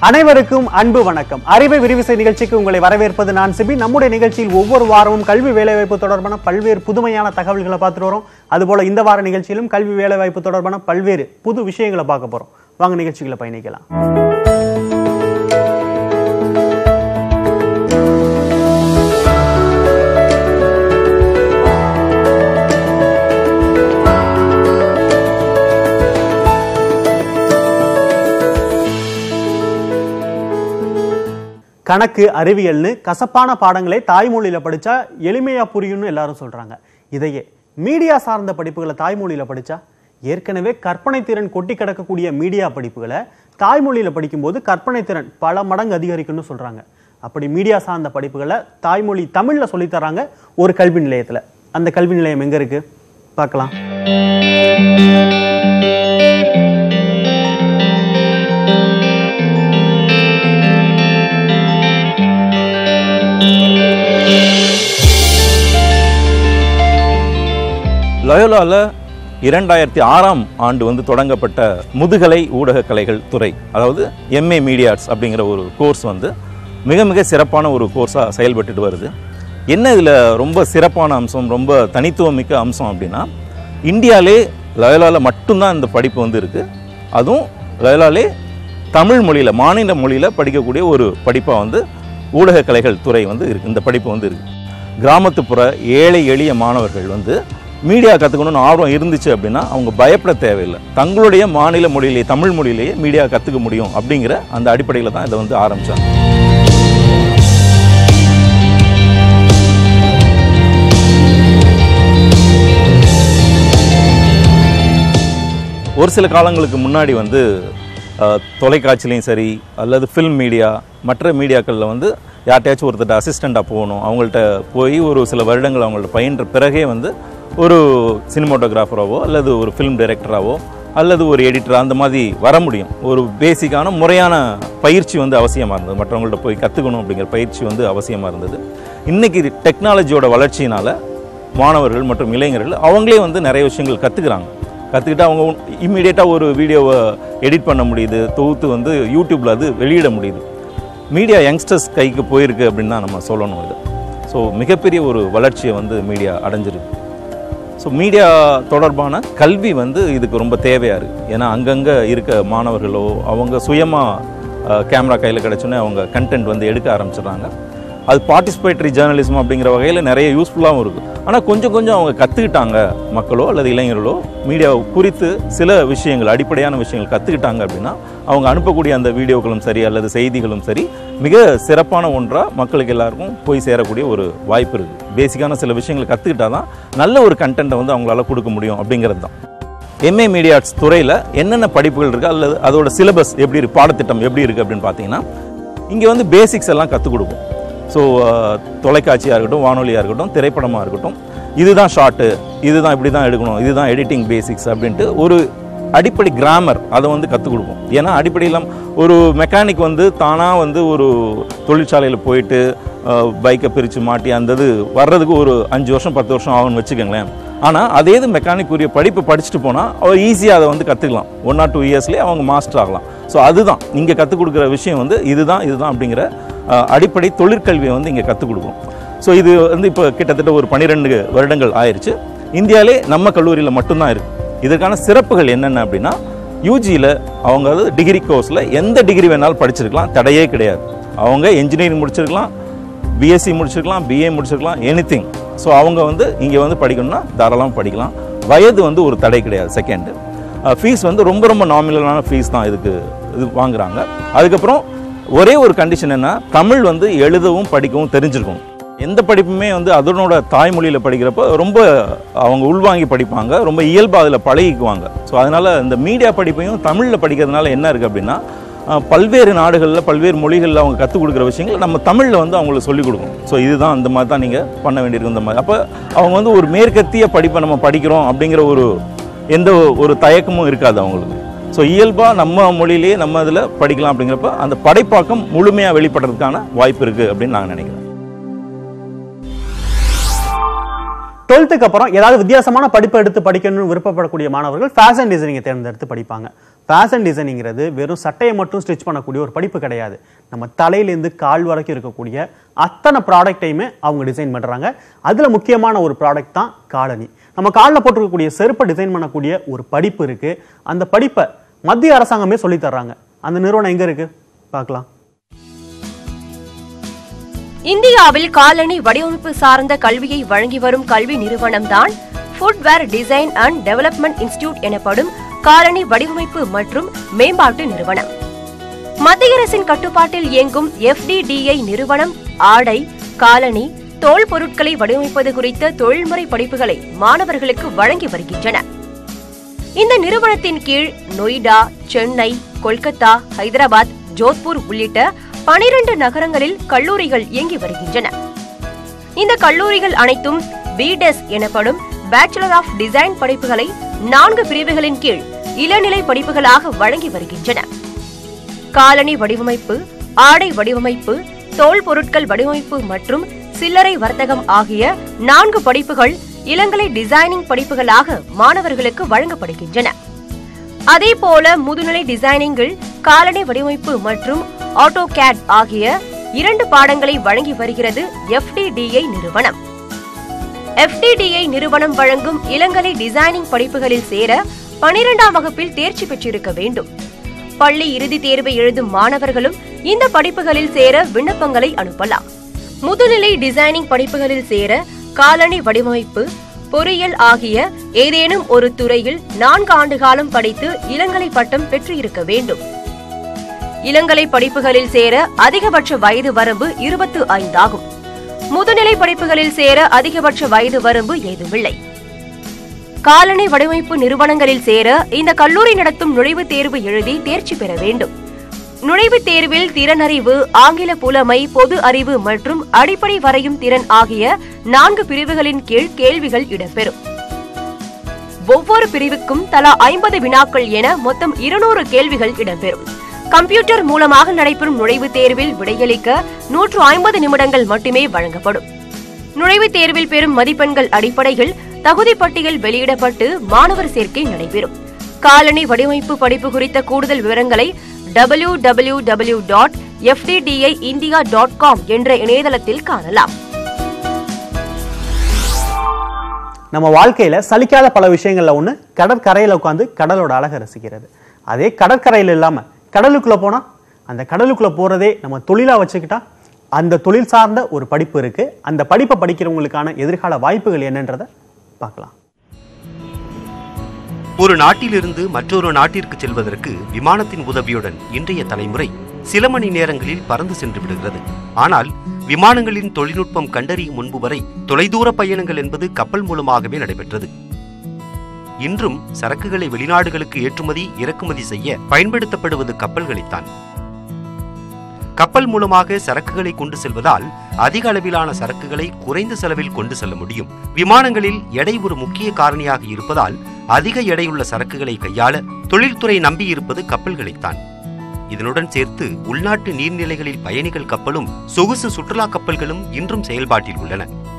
அனைவருக்கும் அன்பு வணக்கம் அறிவை விரிவிசை நிகழ்ச்சிக்கு உங்களை வரவேற்பது நான் சிபி நம்முடைய நிகழ்ச்சியில் ஒவ்வொரு வாரமும் கல்வி வேலைவாய்ப்பு தொடர்பான பல்வேறு புதுமையான தகவல்களை பார்த்துட்டு வரோம் அதுபோல இந்த வார நிகழ்ச்சியிலும் கல்வி வேலைவாய்ப்பு தொடர்பான பல்வேறு புது விஷயங்களை பார்க்க போறோம் வாங்க நிகழ்ச்சிகளை பயணிக்கலாம் கணக்கு அறிவியல்னு கசப்பான பாடங்களை தாய்மொழியில படிச்சா எளிமையா புரியும்னு எல்லாரும் சொல்றாங்க இதையே மீடியா சார்ந்த படிப்புகளை தாய்மொழியில படிச்சா ஏற்கனவே கற்பனை திறன் கொட்டி கிடக்கக்கூடிய மீடியா படிப்புகளை தாய்மொழியில படிக்கும்போது கற்பனை திறன் பல மடங்கு அதிகரிக்கும்னு சொல்றாங்க அப்படி மீடியா சார்ந்த படிப்புகளை தாய்மொழி தமிழ்ல சொல்லித் தராங்க ஒரு கல்வி நிலையத்துல அந்த கல்வி நிலையம் எங்க இருக்கு பார்க்கலாம் லயோலாவில் இரண்டாயிரத்தி ஆறாம் ஆண்டு வந்து தொடங்கப்பட்ட முதுகலை ஊடகக் கலைகள் துறை அதாவது எம்ஏ மீடியாட்ஸ் அப்படிங்கிற ஒரு கோர்ஸ் வந்து மிக மிக சிறப்பான ஒரு கோர்ஸாக செயல்பட்டுட்டு வருது என்ன இதில் ரொம்ப சிறப்பான அம்சம் ரொம்ப தனித்துவமிக்க அம்சம் அப்படின்னா இந்தியாவிலே லயோலாவில் மட்டும்தான் இந்த படிப்பு வந்து இருக்குது அதுவும் லயோலாலே தமிழ் மொழியில் மாநில மொழியில் படிக்கக்கூடிய ஒரு படிப்பாக வந்து ஊடகக் கலைகள் துறை வந்து இருக்குது இந்த படிப்பு வந்து இருக்குது கிராமத்துப்புற ஏழை எளிய மாணவர்கள் வந்து மீடியா கற்றுக்கணும்னு ஆர்வம் இருந்துச்சு அப்படின்னா அவங்க பயப்பட தேவையில்லை தங்களுடைய மாநில மொழியிலேயே தமிழ் மொழியிலேயே மீடியா கற்றுக்க முடியும் அப்படிங்கிற அந்த அடிப்படையில் தான் இதை வந்து ஆரம்பித்தாங்க ஒரு சில காலங்களுக்கு முன்னாடி வந்து அஹ், தொலைக்காட்சிலையும் சரி அல்லது ஃபில்ம் மீடியா மற்ற மீடியாக்களில் வந்து யார்கிட்டயாச்சும் ஒருத்தர் அசிஸ்டண்ட்டாக போகணும் அவங்கள்ட்ட போய் ஒரு சில வருடங்கள் அவங்கள்ட்ட பயின்ற பிறகே வந்து ஒரு சினிமோட்டோகிராஃபராவோ அல்லது ஒரு ஃபிலிம் டைரக்டராகவோ அல்லது ஒரு எடிட்டர் அந்த மாதிரி வர முடியும் ஒரு பேசிக்கான முறையான பயிற்சி வந்து அவசியமாக இருந்தது மற்றவங்கள்ட்ட போய் கற்றுக்கணும் அப்படிங்கிற பயிற்சி வந்து அவசியமாக இருந்தது இன்றைக்கி டெக்னாலஜியோட வளர்ச்சியினால் மாணவர்கள் மற்றும் இளைஞர்கள் அவங்களே வந்து நிறைய விஷயங்கள் கற்றுக்குறாங்க கற்றுக்கிட்டு அவங்க இம்மீடியட்டாக ஒரு வீடியோவை எடிட் பண்ண முடியுது தொகுத்து வந்து யூடியூப்பில் அது வெளியிட முடியுது மீடியா யங்ஸ்டர்ஸ் கைக்கு போயிருக்கு அப்படின்னு தான் நம்ம சொல்லணும் இது ஸோ மிகப்பெரிய ஒரு வளர்ச்சியை வந்து மீடியா அடைஞ்சிருக்கு ஸோ மீடியா தொடர்பான கல்வி வந்து இதுக்கு ரொம்ப தேவையாக இருக்குது ஏன்னா அங்கங்கே இருக்க மாணவர்களோ அவங்க சுயமாக கேமரா கையில் கிடச்சோன்னே அவங்க கண்டென்ட் வந்து எடுக்க ஆரம்பிச்சிடுறாங்க அது பார்ட்டிசிபேட்டரி ஜேர்னலிசம் அப்படிங்கிற வகையில் நிறைய யூஸ்ஃபுல்லாகவும் இருக்குது ஆனால் கொஞ்சம் கொஞ்சம் அவங்க கற்றுக்கிட்டாங்க மக்களோ அல்லது இளைஞர்களோ மீடியா குறித்து சில விஷயங்கள் அடிப்படையான விஷயங்கள் கற்றுக்கிட்டாங்க அப்படின்னா அவங்க அனுப்பக்கூடிய அந்த வீடியோக்களும் சரி அல்லது செய்திகளும் சரி மிக சிறப்பான ஒன்றாக மக்களுக்கு எல்லாருக்கும் போய் சேரக்கூடிய ஒரு வாய்ப்பு இருக்குது பேசிக்கான சில விஷயங்களை கற்றுக்கிட்டா தான் நல்ல ஒரு கண்டென்ட்டை வந்து அவங்களால கொடுக்க முடியும் அப்படிங்கிறது தான் எம்ஏ மீடியாட்ஸ் துறையில் என்னென்ன படிப்புகள் இருக்குது அல்லது அதோட சிலபஸ் எப்படி இருக்கு பாடத்திட்டம் எப்படி இருக்குது அப்படின்னு பார்த்தீங்கன்னா இங்கே வந்து பேசிக்ஸ் எல்லாம் கற்றுக் கொடுப்போம் ஸோ தொலைக்காட்சியாக இருக்கட்டும் வானொலியாக இருக்கட்டும் திரைப்படமாக இருக்கட்டும் இதுதான் ஷார்ட்டு இதுதான் இப்படி தான் எடுக்கணும் இதுதான் எடிட்டிங் பேசிக்ஸ் அப்படின்ட்டு ஒரு அடிப்படை கிராமர் அதை வந்து கற்றுக் கொடுப்போம் ஏன்னா அடிப்படையில் ஒரு மெக்கானிக் வந்து தானாக வந்து ஒரு தொழிற்சாலையில் போயிட்டு பைக்கை பிரித்து மாட்டி அந்த இது வர்றதுக்கு ஒரு அஞ்சு வருஷம் பத்து வருஷம் ஆகும்னு வச்சுக்கோங்களேன் ஆனால் அதே இது மெக்கானிக் உரிய படிப்பு படிச்சுட்டு போனால் அவர் ஈஸியாக அதை வந்து கற்றுக்கலாம் ஒன் ஆர் டூ இயர்ஸ்லேயே அவங்க மாஸ்டர் ஆகலாம் ஸோ அதுதான் இங்கே கற்றுக் கொடுக்குற விஷயம் வந்து இதுதான் இதுதான் அப்படிங்கிற அஹ், அடிப்படை தொழிற்கல்வியை வந்து இங்கே கற்றுக் கொடுக்கும் ஸோ இது வந்து இப்போ கிட்டத்தட்ட ஒரு பன்னிரெண்டு வருடங்கள் ஆயிடுச்சு இந்தியாவிலே நம்ம கல்லூரியில் மட்டும்தான் இருக்குது இதற்கான சிறப்புகள் என்னென்ன அப்படின்னா யூஜியில் அவங்க வந்து டிகிரி கோர்ஸில் எந்த டிகிரி வேணாலும் படிச்சிருக்கலாம் தடையே கிடையாது அவங்க இன்ஜினியரிங் முடிச்சிருக்கலாம் பிஎஸ்சி முடிச்சிருக்கலாம் பிஏ முடிச்சிருக்கலாம் எனிதிங் ஸோ அவங்க வந்து இங்கே வந்து படிக்கணும்னா தாராளமாக படிக்கலாம் வயது வந்து ஒரு தடை கிடையாது செகண்டு ஃபீஸ் வந்து ரொம்ப ரொம்ப நாமினலான ஃபீஸ் தான் இதுக்கு இது வாங்குறாங்க அதுக்கப்புறம் ஒரே ஒரு கண்டிஷன் என்ன தமிழ் வந்து எழுதவும் படிக்கவும் தெரிஞ்சிருக்கணும் எந்த படிப்புமே வந்து அதனோட தாய்மொழியில் படிக்கிறப்ப ரொம்ப அவங்க உள்வாங்கி படிப்பாங்க ரொம்ப இயல்பாக அதில் பழகிக்குவாங்க ஸோ அதனால் இந்த மீடியா படிப்பையும் தமிழில் படிக்கிறதுனால என்ன இருக்குது அப்படின்னா அஹ், பல்வேறு நாடுகளில் பல்வேறு மொழிகளில் அவங்க கற்றுக் கொடுக்குற விஷயங்கள் நம்ம தமிழில் வந்து அவங்களுக்கு சொல்லிக் கொடுக்கணும் ஸோ இதுதான் அந்த மாதிரி தான் நீங்கள் பண்ண வேண்டியிருக்கும் இந்த மாதிரி அப்போ அவங்க வந்து ஒரு மேற்கத்திய படிப்பை நம்ம படிக்கிறோம் அப்படிங்கிற ஒரு எந்த ஒரு தயக்கமும் இருக்காது அவங்களுக்கு ஸோ இயல்பாக நம்ம மொழியிலேயே நம்ம இதில் படிக்கலாம் அப்படிங்கிறப்ப அந்த படைப்பாக்கம் முழுமையாக வெளிப்படுறதுக்கான வாய்ப்பு இருக்குது அப்படின்னு நான் நினைக்கிறேன் டுவெல்த்துக்கு அப்புறம் ஏதாவது வித்தியாசமான படிப்பை எடுத்து படிக்கணும்னு விருப்பப்படக்கூடிய மாணவர்கள் ஃபேஷன் டிசைனிங்கை தேர்ந்தெடுத்து படிப்பாங்க ஃபேஷன் டிசைனிங்கிறது வெறும் சட்டையை மட்டும் ஸ்டிச் பண்ணக்கூடிய ஒரு படிப்பு கிடையாது நம்ம தலையிலேருந்து கால் வரைக்கும் இருக்கக்கூடிய அத்தனை ப்ராடக்ட்டையுமே அவங்க டிசைன் பண்ணுறாங்க அதில் முக்கியமான ஒரு ப்ராடக்ட் தான் காலனி நம்ம காலில் போட்டிருக்கக்கூடிய செருப்பை டிசைன் பண்ணக்கூடிய ஒரு படிப்பு இருக்குது அந்த படிப்பை மத்திய அரசாங்கமே சொல்லித் தர்றாங்க அந்த நிறுவனம் எங்கே இருக்குது பார்க்கலாம் இந்தியாவில் காலணி வடிவமைப்பு சார்ந்த கல்வியை வழங்கி வரும் கல்வி நிறுவனம்தான் footwear design and development institute எனப்படும் காலணி வடிவமைப்பு மற்றும் மேம்பாட்டு நிறுவனம் மத்திய அரசின் கட்டுப்பாட்டில் இயங்கும் எஃப்டிடிஐ நிறுவனம் ஆடை காலணி தோல் பொருட்களை வடிவமைப்பது குறித்த தொழில்முறை படிப்புகளை மாணவர்களுக்கு வழங்கி வருகின்றன இந்த நிறுவனத்தின் கீழ் நொய்டா சென்னை கொல்கத்தா ஹைதராபாத் ஜோத்பூர் உள்ளிட்ட பனிரண்டு நகரங்களில் கல்லூரிகள் இயங்கி வருகின்றன இந்த கல்லூரிகள் அனைத்தும் பிடெஸ் எனப்படும் பேச்சுலர் ஆஃப் டிசைன் படிப்புகளை நான்கு பிரிவுகளின் கீழ் இளநிலை படிப்புகளாக வழங்கி வருகின்றன காலணி வடிவமைப்பு ஆடை வடிவமைப்பு தோல் பொருட்கள் வடிவமைப்பு மற்றும் சில்லறை வர்த்தகம் ஆகிய நான்கு படிப்புகள் இளங்கலை டிசைனிங் படிப்புகளாக மாணவர்களுக்கு வழங்கப்படுகின்றன அதேபோல முதுநிலை டிசைனிங்கில் காலணி வடிவமைப்பு மற்றும் ஆட்டோ கேட் ஆகிய இரண்டு பாடங்களை வழங்கி வருகிறது எஃப்டிடிஐ நிறுவனம் எஃப்டிடிஐ நிறுவனம் வழங்கும் இளங்கலை டிசைனிங் படிப்புகளில் சேர பனிரெண்டாம் வகுப்பில் தேர்ச்சி பெற்றிருக்க வேண்டும் பள்ளி இறுதித் தேர்வை எழுதும் மாணவர்களும் இந்த படிப்புகளில் சேர விண்ணப்பங்களை அனுப்பலாம் முதுநிலை டிசைனிங் படிப்புகளில் சேர காலணி வடிவமைப்பு பொறியியல் ஆகிய ஏதேனும் ஒரு துறையில் நான்கு ஆண்டு காலம் படித்து இளங்கலை பட்டம் பெற்றிருக்க வேண்டும் இளங்கலை படிப்புகளில் சேர அதிகபட்ச வயது வரம்பு இருபத்து ஐந்தாகும் முதுநிலை படிப்புகளில் சேர அதிகபட்ச வயது வரம்பு ஏதுமில்லை காலணி வடிவமைப்பு நிறுவனங்களில் சேர இந்த கல்லூரி நடத்தும் நுழைவுத் தேர்வு எழுதி தேர்ச்சி பெற வேண்டும் நுழைவுத் தேர்வில் திறனறிவு ஆங்கில புலமை பொது அறிவு மற்றும் அடிப்படை வரையும் திறன் ஆகிய நான்கு பிரிவுகளின் கீழ் கேள்விகள் இடம்பெறும் ஒவ்வொரு பிரிவுக்கும் தலா ஐம்பது வினாக்கள் என மொத்தம் இருநூறு கேள்விகள் இடம்பெறும் கம்ப்யூட்டர் மூலமாக நடைபெறும் நுழைவுத் தேர்வில் விடையளிக்க நூற்று ஐம்பது நிமிடங்கள் மட்டுமே வழங்கப்படும் நுழைவுத் தேர்வில் பெறும் மதிப்பெண்கள் அடிப்படையில் தகுதி பட்டியல் வெளியிடப்பட்டு மாணவர் சேர்க்கை நடைபெறும் காலணி வடிவமைப்பு படிப்பு குறித்த கூடுதல் விவரங்களை W W W dot FDDI India dot com என்ற இணையதளத்தில் காணலாம் நம்ம வாழ்க்கையில சலிக்காத பல விஷயங்கள்ல ஒண்ணு கடற்கரையில உட்காந்து கடலோட அழகை ரசிக்கிறது அதே கடற்கரையில் இல்லாம கடலுக்குள்ள போனா அந்த கடலுக்குள்ள போறதே நம்ம தொழிலா வச்சுக்கிட்டா அந்த தொழில் சார்ந்த ஒரு படிப்பு இருக்கு அந்த படிப்பை படிக்கிறவங்களுக்கான எதிர்கால வாய்ப்புகள் என்னன்றதை பார்க்கலாம் ஒரு நாட்டிலிருந்து மற்றொரு நாட்டிற்கு செல்வதற்கு விமானத்தின் உதவியுடன் இன்றைய தலைமுறை சில மணி நேரங்களில் பறந்து சென்று விடுகிறது ஆனால் விமானங்களின் தொழில்நுட்பம் கண்டறியும் முன்பு வரை தொலைதூர பயணங்கள் என்பது கப்பல் மூலமாகவே நடைபெற்றது இன்றும் சரக்குகளை வெளிநாடுகளுக்கு ஏற்றுமதி இறக்குமதி செய்ய பயன்படுத்தப்படுவது கப்பல்களைத்தான் கப்பல் மூலமாக சரக்குகளை கொண்டு செல்வதால் அதிக அளவிலான சரக்குகளை குறைந்த செலவில் கொண்டு செல்ல முடியும் விமானங்களில் எடை ஒரு முக்கிய காரணியாக இருப்பதால் அதிக எடையுள்ள சரக்குகளை கையாள தொழில்துறை நம்பியிருப்பது கப்பல்களைத்தான் இதனுடன் சேர்த்து உள்நாட்டு நீர்நிலைகளில் பயணிகள் கப்பலும் சொகுசு சுற்றுலா கப்பல்களும் இன்றும் செயல்பாட்டில் உள்ளன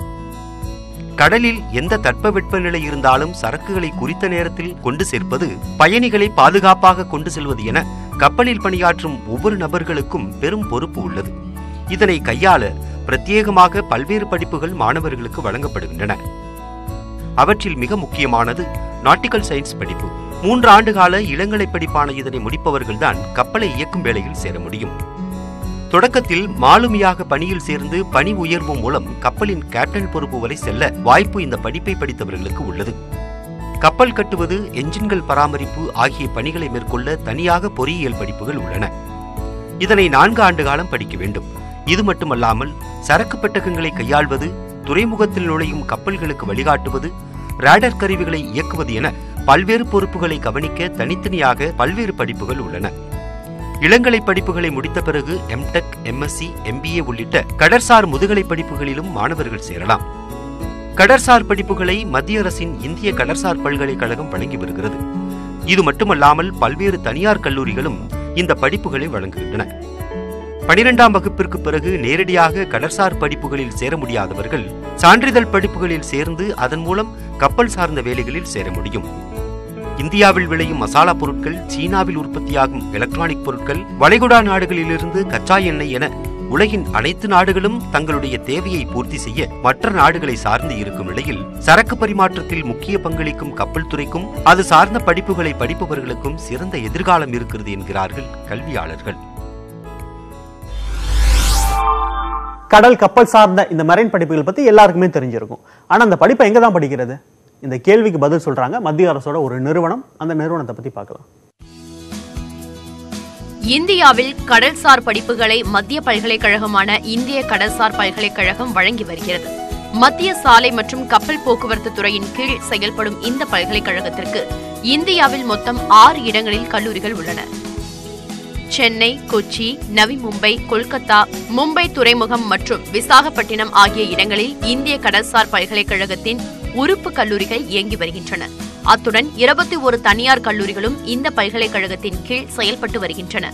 கடலில் எந்த தட்பவெட்ப நிலை இருந்தாலும் சரக்குகளை குறித்த நேரத்தில் கொண்டு சேர்ப்பது பயணிகளை பாதுகாப்பாக கொண்டு செல்வது என கப்பலில் பணியாற்றும் ஒவ்வொரு நபர்களுக்கும் பெரும் பொறுப்பு உள்ளது இதனை கையாள பிரத்யேகமாக பல்வேறு படிப்புகள் மாணவர்களுக்கு வழங்கப்படுகின்றன அவற்றில் மிக முக்கியமானது நாட்டிக்கல் சயின்ஸ் படிப்பு மூன்று ஆண்டு கால இளங்கலை படிப்பான இதனை முடிப்பவர்கள்தான் கப்பலை இயக்கும் வேளையில் சேர முடியும் தொடக்கத்தில் மாலுமியாக பணியில் சேர்ந்து பணி உயர்வு மூலம் கப்பலின் கேப்டன் பொறுப்பு வரை செல்ல வாய்ப்பு இந்த படிப்பை படித்தவர்களுக்கு உள்ளது கப்பல் கட்டுவது என்ஜின்கள் பராமரிப்பு ஆகிய பணிகளை மேற்கொள்ள தனியாக பொறியியல் படிப்புகள் உள்ளன இதனை நான்கு ஆண்டு காலம் படிக்க வேண்டும் இது மட்டுமல்லாமல் சரக்கு பெட்டகங்களை கையாள்வது துறைமுகத்தில் நுழையும் கப்பல்களுக்கு வழிகாட்டுவது ரேடர் கருவிகளை இயக்குவது என பல்வேறு பொறுப்புகளை கவனிக்க தனித்தனியாக பல்வேறு படிப்புகள் உள்ளன இளங்கலை படிப்புகளை முடித்த பிறகு எம்டெக் எம்எஸ்சி எம்பிஏ உள்ளிட்ட கடற்சார் முதுகலை படிப்புகளிலும் மாணவர்கள் சேரலாம் கடற்சார் படிப்புகளை மத்திய அரசின் இந்திய கடற்சார் பல்கலைக்கழகம் வழங்கி வருகிறது இது மட்டுமல்லாமல் பல்வேறு தனியார் கல்லூரிகளும் இந்த படிப்புகளை வழங்குகின்றன பனிரெண்டாம் வகுப்பிற்கு பிறகு நேரடியாக கடற்சார் படிப்புகளில் சேர முடியாதவர்கள் சான்றிதழ் படிப்புகளில் சேர்ந்து அதன் மூலம் கப்பல் சார்ந்த வேலைகளில் சேர முடியும் இந்தியாவில் விளையும் மசாலா பொருட்கள் சீனாவில் உற்பத்தியாகும் எலக்ட்ரானிக் பொருட்கள் வளைகுடா நாடுகளிலிருந்து கச்சா எண்ணெய் என உலகின் அனைத்து நாடுகளும் தங்களுடைய தேவையை பூர்த்தி செய்ய மற்ற நாடுகளை சார்ந்து இருக்கும் நிலையில் சரக்கு பரிமாற்றத்தில் முக்கிய பங்களிக்கும் கப்பல் துறைக்கும் அது சார்ந்த படிப்புகளை படிப்பவர்களுக்கும் சிறந்த எதிர்காலம் இருக்கிறது என்கிறார்கள் கல்வியாளர்கள் கடல் கப்பல் சார்ந்த இந்த மரைன் படிப்புகள் பத்தி எல்லாருக்குமே தெரிஞ்சிருக்கும் ஆனா அந்த படிப்பை எங்க தான் படிக்கிறது இந்த கேள்விக்கு பதில் சொல்றாங்க மத்திய அரசோட ஒரு நிறுவனம் அந்த நிறுவனத்தை பத்தி பார்க்கலாம் இந்தியாவில் கடல்சார் படிப்புகளை மத்திய பல்கலைக்கழகமான இந்திய கடல்சார் பல்கலைக்கழகம் வழங்கி வருகிறது மத்திய சாலை மற்றும் கப்பல் போக்குவரத்து துறையின் கீழ் செயல்படும் இந்த பல்கலைக்கழகத்திற்கு இந்தியாவில் மொத்தம் ஆறு இடங்களில் கல்லூரிகள் உள்ளன சென்னை கொச்சி நவி மும்பை கொல்கத்தா மும்பை துறைமுகம் மற்றும் விசாகப்பட்டினம் ஆகிய இடங்களில் இந்திய கடல்சார் பல்கலைக்கழகத்தின் உறுப்பு கல்லூரிகள் இயங்கி வருகின்றன அத்துடன் இருபத்தி ஒரு தனியார் கல்லூரிகளும் இந்த பல்கலைக்கழகத்தின் கீழ் செயல்பட்டு வருகின்றன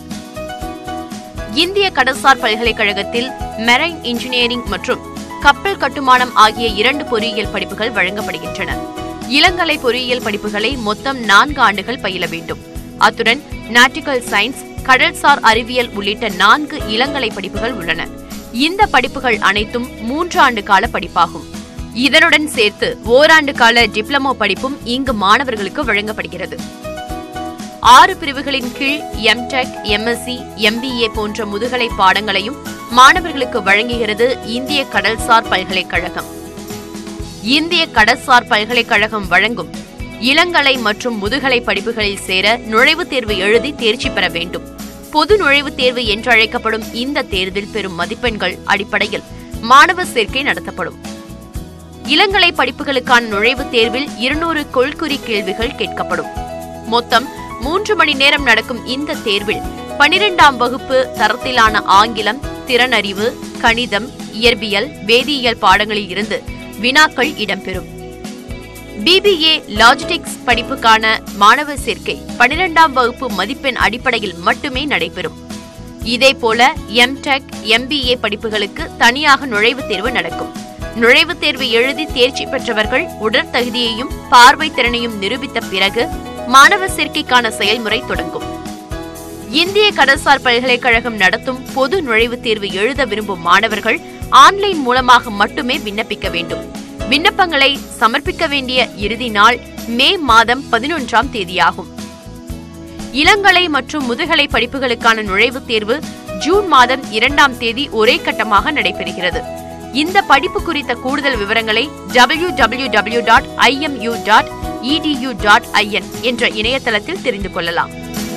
இந்திய கடல்சார் பல்கலைக்கழகத்தில் மெரைன் இன்ஜினியரிங் மற்றும் கப்பல் கட்டுமானம் ஆகிய இரண்டு பொறியியல் படிப்புகள் வழங்கப்படுகின்றன இளங்கலை பொறியியல் படிப்புகளை மொத்தம் நான்கு ஆண்டுகள் பயில வேண்டும் அத்துடன் நாட்டிக்கல் சயின்ஸ் கடல்சார் அறிவியல் உள்ளிட்ட நான்கு இளங்கலை படிப்புகள் உள்ளன இந்த படிப்புகள் அனைத்தும் மூன்று ஆண்டு கால படிப்பாகும் இதனுடன் சேர்த்து ஓராண்டு கால டிப்ளமோ படிப்பும் இங்கு மாணவர்களுக்கு வழங்கப்படுகிறது ஆறு பிரிவுகளின் கீழ் எம்டெக் எம்எஸ்சி எம்பிஏ போன்ற முதுகலை பாடங்களையும் மாணவர்களுக்கு வழங்குகிறது இந்திய கடல்சார் பல்கலைக்கழகம் இந்திய கடல்சார் பல்கலைக்கழகம் வழங்கும் இளங்கலை மற்றும் முதுகலை படிப்புகளில் சேர நுழைவுத் தேர்வு எழுதி தேர்ச்சி பெற வேண்டும் பொது நுழைவுத் தேர்வு என்று அழைக்கப்படும் இந்த தேர்வில் பெறும் மதிப்பெண்கள் அடிப்படையில் மாணவர் சேர்க்கை நடத்தப்படும் இளங்கலை படிப்புகளுக்கான நுழைவுத் தேர்வில் இருநூறு கொள்குறி கேள்விகள் கேட்கப்படும் மொத்தம் மூன்று மணி நேரம் நடக்கும் இந்த தேர்வில் பனிரெண்டாம் வகுப்பு தரத்திலான ஆங்கிலம் திறனறிவு கணிதம் இயற்பியல் வேதியியல் பாடங்களில் இருந்து வினாக்கள் இடம்பெறும் பிபிஏ லாஜிஸ்டிக்ஸ் படிப்புக்கான மாணவர் சேர்க்கை பனிரெண்டாம் வகுப்பு மதிப்பெண் அடிப்படையில் மட்டுமே நடைபெறும் இதேபோல எம்டெக் எம்பிஏ படிப்புகளுக்கு தனியாக நுழைவுத் தேர்வு நடக்கும் நுழைவுத் தேர்வு எழுதி தேர்ச்சி பெற்றவர்கள் உடற்தகுதியையும் பார்வை திறனையும் நிரூபித்த பிறகு மாணவர் சேர்க்கைக்கான செயல்முறை தொடங்கும் இந்திய கடல்சார் பல்கலைக்கழகம் நடத்தும் பொது நுழைவுத் தேர்வு எழுத விரும்பும் மாணவர்கள் ஆன்லைன் மூலமாக மட்டுமே விண்ணப்பிக்க வேண்டும் விண்ணப்பங்களை சமர்ப்பிக்க வேண்டிய இறுதி நாள் மே மாதம் பதினொன்றாம் தேதியாகும் இளங்கலை மற்றும் முதுகலை படிப்புகளுக்கான நுழைவுத் தேர்வு ஜூன் மாதம் இரண்டாம் தேதி ஒரே கட்டமாக நடைபெறுகிறது இந்த படிப்பு குறித்த கூடுதல் விவரங்களை W W W dot IMU dot edu dot IN என்ற இணையதளத்தில் தெரிந்து கொள்ளலாம்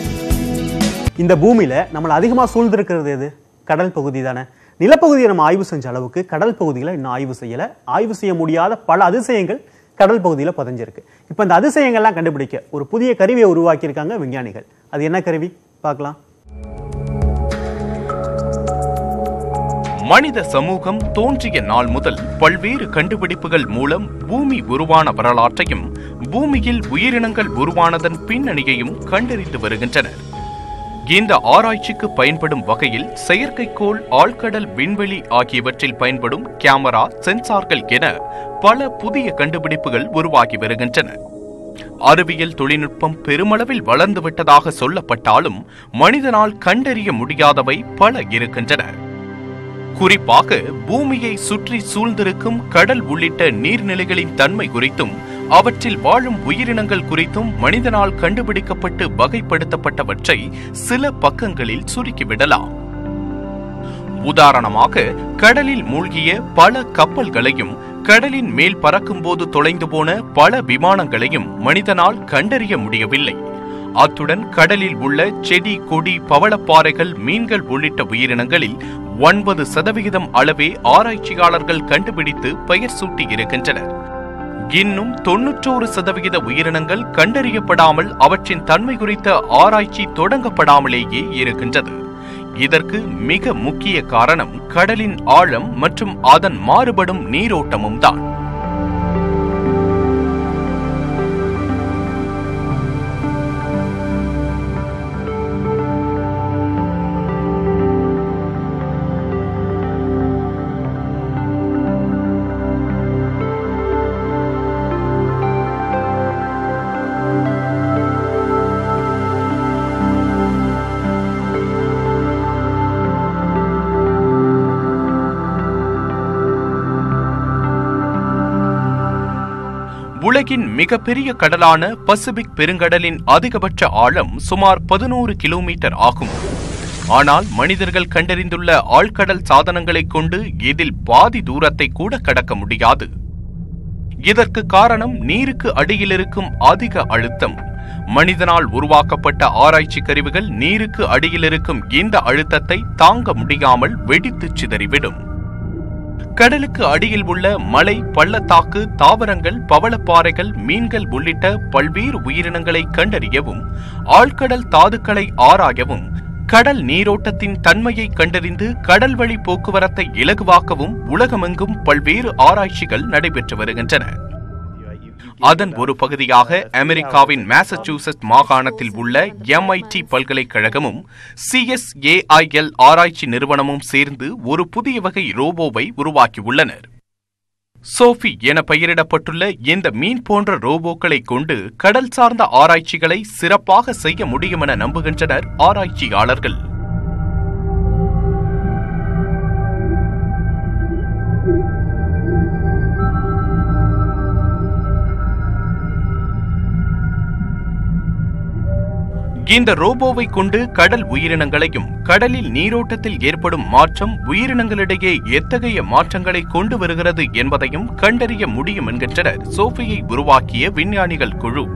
இந்த பூமியில நம்மளை அதிகமா சூழ்ந்திருக்கிறது எது கடல் பகுதி தானே நிலப்பகுதியை நம்ம ஆய்வு செஞ்ச அளவுக்கு கடல் பகுதிகளை இன்னும் ஆய்வு செய்யல ஆய்வு செய்ய முடியாத பல அதிசயங்கள் கடல் பகுதியில புதைஞ்சிருக்கு இப்போ இந்த அதிசயங்கள்லாம் கண்டுபிடிக்க ஒரு புதிய கருவியை உருவாக்கியிருக்காங்க விஞ்ஞானிகள் அது என்ன கருவி பார்க்கலாம் மனித சமூகம் தோன்றிய நாள் முதல் பல்வேறு கண்டுபிடிப்புகள் மூலம் பூமி உருவான வரலாற்றையும் பூமியில் உயிரினங்கள் உருவானதன் பின்னணியையும் கண்டறிந்து வருகின்றனர் இந்த ஆராய்ச்சிக்கு பயன்படும் வகையில் செயற்கைக்கோள் ஆழ்கடல் விண்வெளி ஆகியவற்றில் பயன்படும் கேமரா சென்சார்கள் என பல புதிய கண்டுபிடிப்புகள் உருவாகி வருகின்றன அறிவியல் தொழில்நுட்பம் பெருமளவில் வளர்ந்துவிட்டதாக சொல்லப்பட்டாலும் மனிதனால் கண்டறிய முடியாதவை பல இருக்கின்றன குறிப்பாக பூமியை சுற்றி சூழ்ந்திருக்கும் கடல் உள்ளிட்ட நீர்நிலைகளின் தன்மை குறித்தும் அவற்றில் வாழும் உயிரினங்கள் குறித்தும் மனிதனால் கண்டுபிடிக்கப்பட்டு வகைப்படுத்தப்பட்டவற்றை சில பக்கங்களில் சுருக்கிவிடலாம் உதாரணமாக கடலில் மூழ்கிய பல கப்பல்களையும் கடலின் மேல் பறக்கும்போது தொலைந்து போன பல விமானங்களையும் மனிதனால் கண்டறிய முடியவில்லை அத்துடன் கடலில் உள்ள செடி கொடி பவளப்பாறைகள் மீன்கள் உள்ளிட்ட உயிரினங்களில் ஒன்பது சதவிகிதம் அளவே ஆராய்ச்சியாளர்கள் கண்டுபிடித்து பெயர் சூட்டி இருக்கின்றனர் இன்னும் தொன்னூற்றோரு சதவிகித உயிரினங்கள் கண்டறியப்படாமல் அவற்றின் தன்மை குறித்த ஆராய்ச்சி தொடங்கப்படாமலேயே இருக்கின்றது இதற்கு மிக முக்கிய காரணம் கடலின் ஆழம் மற்றும் அதன் மாறுபடும் நீரோட்டமும் தான் உலகின் மிகப்பெரிய கடலான பசிபிக் பெருங்கடலின் அதிகபட்ச ஆழம் சுமார் பதினோரு கிலோமீட்டர் ஆகும் ஆனால் மனிதர்கள் கண்டறிந்துள்ள ஆழ்கடல் சாதனங்களைக் கொண்டு இதில் பாதி தூரத்தை கூட கடக்க முடியாது இதற்கு காரணம் நீருக்கு அடியில் இருக்கும் அதிக அழுத்தம் மனிதனால் உருவாக்கப்பட்ட ஆராய்ச்சி கருவிகள் நீருக்கு அடியில் இருக்கும் இந்த அழுத்தத்தை தாங்க முடியாமல் வெடித்துச் சிதறிவிடும் கடலுக்கு அடியில் உள்ள மலை பள்ளத்தாக்கு தாவரங்கள் பவளப்பாறைகள் மீன்கள் உள்ளிட்ட பல்வேறு உயிரினங்களை கண்டறியவும் ஆழ்கடல் தாதுக்களை ஆராயவும் கடல் நீரோட்டத்தின் தன்மையை கண்டறிந்து கடல் வழி போக்குவரத்தை இலகுவாக்கவும் உலகமெங்கும் பல்வேறு ஆராய்ச்சிகள் நடைபெற்று வருகின்றன அதன் ஒரு பகுதியாக அமெரிக்காவின் மாசச்சூசெட்ஸ் மாகாணத்தில் உள்ள எம்ஐடி பல்கலைக்கழகமும் சிஎஸ்ஏஐஎல் ஆராய்ச்சி நிறுவனமும் சேர்ந்து ஒரு புதிய வகை ரோபோவை உருவாக்கியுள்ளனர் சோஃபி என பெயரிடப்பட்டுள்ள இந்த மீன் போன்ற ரோபோக்களை கொண்டு கடல் சார்ந்த ஆராய்ச்சிகளை சிறப்பாக செய்ய முடியும் என நம்புகின்றனர் ஆராய்ச்சியாளர்கள் இந்த ரோபோவை கொண்டு கடல் உயிரினங்களையும் கடலில் நீரோட்டத்தில் ஏற்படும் மாற்றம் உயிரினங்களிடையே எத்தகைய மாற்றங்களை கொண்டு வருகிறது என்பதையும் கண்டறிய முடியும் என்கின்றனர் சோஃபியை உருவாக்கிய விஞ்ஞானிகள் குழு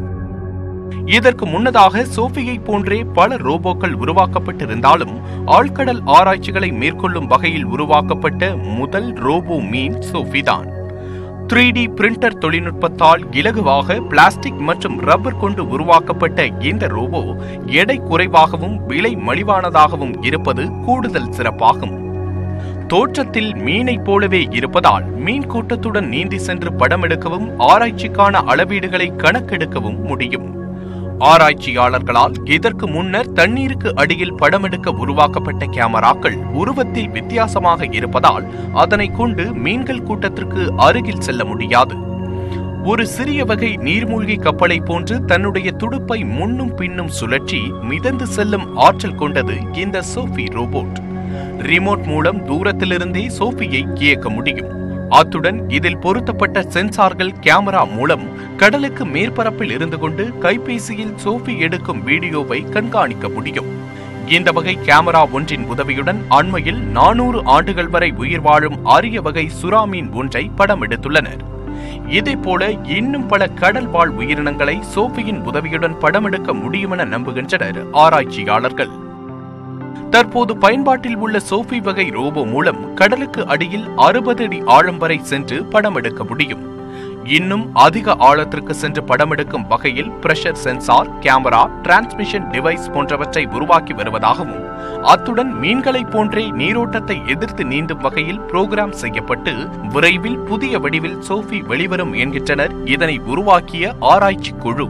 இதற்கு முன்னதாக சோஃபியை போன்றே பல ரோபோக்கள் உருவாக்கப்பட்டிருந்தாலும் ஆழ்கடல் ஆராய்ச்சிகளை மேற்கொள்ளும் வகையில் உருவாக்கப்பட்ட முதல் ரோபோ மீன் சோஃபிதான் த்ரீ டி பிரிண்டர் தொழில்நுட்பத்தால் இலகுவாக பிளாஸ்டிக் மற்றும் ரப்பர் கொண்டு உருவாக்கப்பட்ட இந்த ரோபோ எடை குறைவாகவும் விலை மலிவானதாகவும் இருப்பது கூடுதல் சிறப்பாகும் தோற்றத்தில் மீனைப் போலவே இருப்பதால் மீன் கூட்டத்துடன் நீந்தி சென்று படம் எடுக்கவும் ஆராய்ச்சிக்கான அளவீடுகளை கணக்கெடுக்கவும் முடியும் ஆராய்ச்சியாளர்களால் இதற்கு முன்னர் தண்ணீருக்கு அடியில் படமெடுக்க உருவாக்கப்பட்ட கேமராக்கள் உருவத்தில் வித்தியாசமாக இருப்பதால் அதனை கொண்டு மீன்கள் கூட்டத்திற்கு அருகில் செல்ல முடியாது ஒரு சிறிய வகை நீர்மூழ்கி கப்பலை போன்று தன்னுடைய துடுப்பை முன்னும் பின்னும் சுழற்றி மிதந்து செல்லும் ஆற்றல் கொண்டது இந்த சோஃபி ரோபோட் ரிமோட் மூலம் தூரத்திலிருந்தே சோஃபியை இயக்க முடியும் அத்துடன் இதில் பொருத்தப்பட்ட சென்சார்கள் கேமரா மூலம் கடலுக்கு மேற்பரப்பில் இருந்து கொண்டு கைபேசியில் சோஃபி எடுக்கும் வீடியோவை கண்காணிக்க முடியும் இந்த வகை கேமரா ஒன்றின் உதவியுடன் அண்மையில் நானூறு ஆண்டுகள் வரை உயிர் வாழும் அரிய வகை சுறாமீன் ஒன்றை படம் எடுத்துள்ளனர் இதேபோல இன்னும் பல கடல் வாழ் உயிரினங்களை சோஃபியின் உதவியுடன் படமெடுக்க முடியும் என நம்புகின்றனர் ஆராய்ச்சியாளர்கள் தற்போது பயன்பாட்டில் உள்ள சோஃபி வகை ரோபோ மூலம் கடலுக்கு அடியில் அறுபது அடி ஆழம் வரை சென்று படம் எடுக்க முடியும் இன்னும் அதிக ஆழத்திற்கு சென்று படமெடுக்கும் வகையில் pressure sensor camera transmission device போன்றவற்றை உருவாக்கி வருவதாகவும் அத்துடன் மீன்களைப் போன்றே நீரோட்டத்தை எதிர்த்து நீந்தும் வகையில் புரோகிராம் செய்யப்பட்டு விரைவில் புதிய வடிவில் சோஃபி வெளிவரும் என்கின்றனர் இதனை உருவாக்கிய ஆராய்ச்சி குழு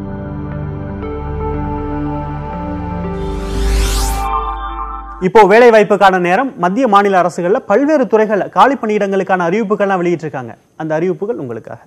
இப்போ வேலை வாய்ப்புக்கான நேரம் மத்திய மாநில அரசுகள்ல பல்வேறு துறைகள் காலி பணியிடங்களுக்கான அறிவிப்புகள்லாம் வெளியிட்டிருக்காங்க அந்த அறிவிப்புகள் உங்களுக்காக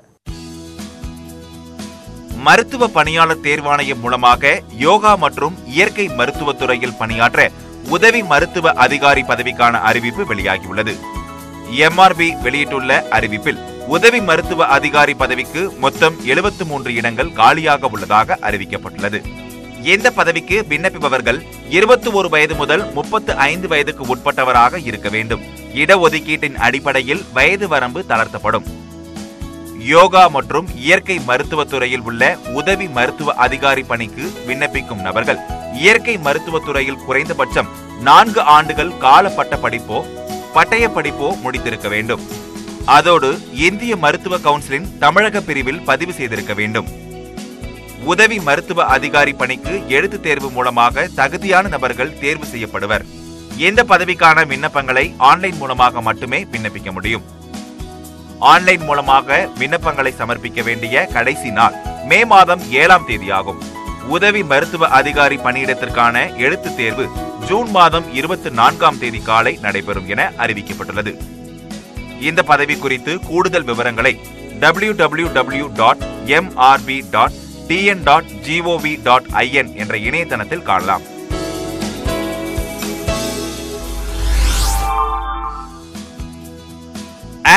மருத்துவ பணியாளர் தேர்வாணையம் மூலமாக யோகா மற்றும் இயற்கை மருத்துவத் துறையில் பணியாற்ற உதவி மருத்துவ அதிகாரி பதவிக்கான அறிவிப்பு வெளியாகியுள்ளது எம்ஆர்பி வெளியிட்டுள்ள அறிவிப்பில் உதவி மருத்துவ அதிகாரி பதவிக்கு மொத்தம் 73 மூன்று இடங்கள் காலியாக உள்ளதாக அறிவிக்கப்பட்டுள்ளது இந்த பதவிக்கு விண்ணப்பிப்பவர்கள் இருபத்தி ஒரு வயது முதல் முப்பத்து ஐந்து வயதுக்கு உட்பட்டவராக இருக்க வேண்டும் இடஒதுக்கீட்டின் அடிப்படையில் வயது வரம்பு தளர்த்தப்படும் யோகா மற்றும் இயற்கை மருத்துவத் துறையில் உள்ள உதவி மருத்துவ அதிகாரி பணிக்கு விண்ணப்பிக்கும் நபர்கள் இயற்கை மருத்துவத் துறையில் குறைந்தபட்சம் நான்கு ஆண்டுகள் கால பட்ட படிப்போ பட்டய படிப்போ முடித்திருக்க வேண்டும் அதோடு இந்திய மருத்துவ கவுன்சிலின் தமிழக பிரிவில் பதிவு செய்திருக்க வேண்டும் உதவி மருத்துவ அதிகாரி பணிக்கு எழுத்துத் தேர்வு மூலமாக தகுதியான நபர்கள் தேர்வு செய்யப்படுவர் இந்த பதவிக்கான விண்ணப்பங்களை ஆன்லைன் மூலமாக மட்டுமே விண்ணப்பிக்க முடியும் ஆன்லைன் மூலமாக விண்ணப்பங்களை சமர்ப்பிக்க வேண்டிய கடைசி நாள் மே மாதம் ஏழாம் தேதியாகும் உதவி மருத்துவ அதிகாரி பணியிடத்திற்கான எழுத்துத் தேர்வு ஜூன் மாதம் இருபத்தி நான்காம் தேதி காலை நடைபெறும் என அறிவிக்கப்பட்டுள்ளது இந்த பதவி குறித்து கூடுதல் விவரங்களை W W W dot MRB dot TN dot GOV dot IN என்ற இணையதளத்தில் காணலாம்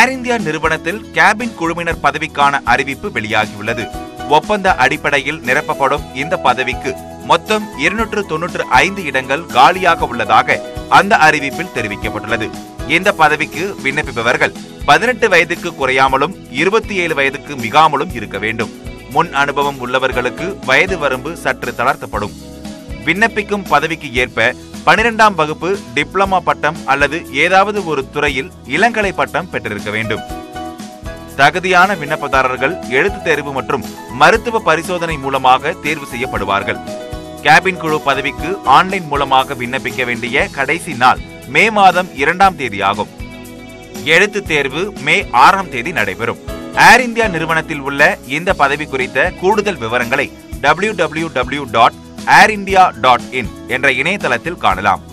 ஏர் இந்தியா நிறுவனத்தில் கேபின் குழுவினர் பதவிக்கான அறிவிப்பு வெளியாகியுள்ளது ஒப்பந்த அடிப்படையில் நிரப்பப்படும் இந்த பதவிக்கு மொத்தம் இருநூற்று தொன்னூற்று ஐந்து இடங்கள் காலியாக உள்ளதாக அந்த அறிவிப்பில் தெரிவிக்கப்பட்டுள்ளது இந்த பதவிக்கு விண்ணப்பிப்பவர்கள் பதினெட்டு வயதுக்கு குறையாமலும் இருபத்தி ஏழு வயதுக்கு மிகாமலும் இருக்க வேண்டும் முன் அனுபவம் உள்ளவர்களுக்கு வயது வரம்பு சற்று தளர்த்தப்படும் விண்ணப்பிக்கும் பதவிக்கு ஏற்ப பனிரெண்டாம் வகுப்பு டிப்ளமா பட்டம் அல்லது ஏதாவது ஒரு துறையில் இளங்கலை பட்டம் பெற்றிருக்க வேண்டும் தகுதியான விண்ணப்பதாரர்கள் எழுத்துத் தேர்வு மற்றும் மருத்துவ பரிசோதனை மூலமாக தேர்வு செய்யப்படுவார்கள் கேபின் குழு பதவிக்கு ஆன்லைன் மூலமாக விண்ணப்பிக்க வேண்டிய கடைசி நாள் மே மாதம் இரண்டாம் தேதி ஆகும் எழுத்துத் தேர்வு மே ஆறாம் தேதி நடைபெறும் ஏர் இந்தியா நிறுவனத்தில் உள்ள இந்த பதவி குறித்த கூடுதல் விவரங்களை W W W dot Air India dot in என்ற இணையதளத்தில் காணலாம்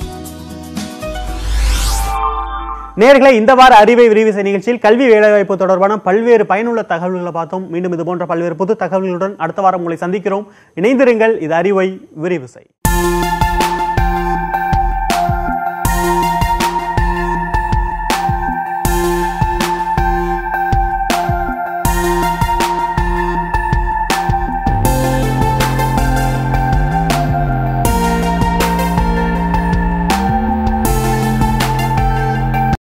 நேர்களை இந்த வார அறிவை விரிவு செய்ய நிகழ்ச்சியில் கல்வி வேலைவாய்ப்பு தொடர்பான பல்வேறு பயனுள்ள தகவல்களை பார்த்தோம் மீண்டும் இது போன்ற பல்வேறு புது தகவல்களுடன் அடுத்த வாரம் உங்களை சந்திக்கிறோம் இணைந்திருங்கள் இது அறிவை விரிவு செய்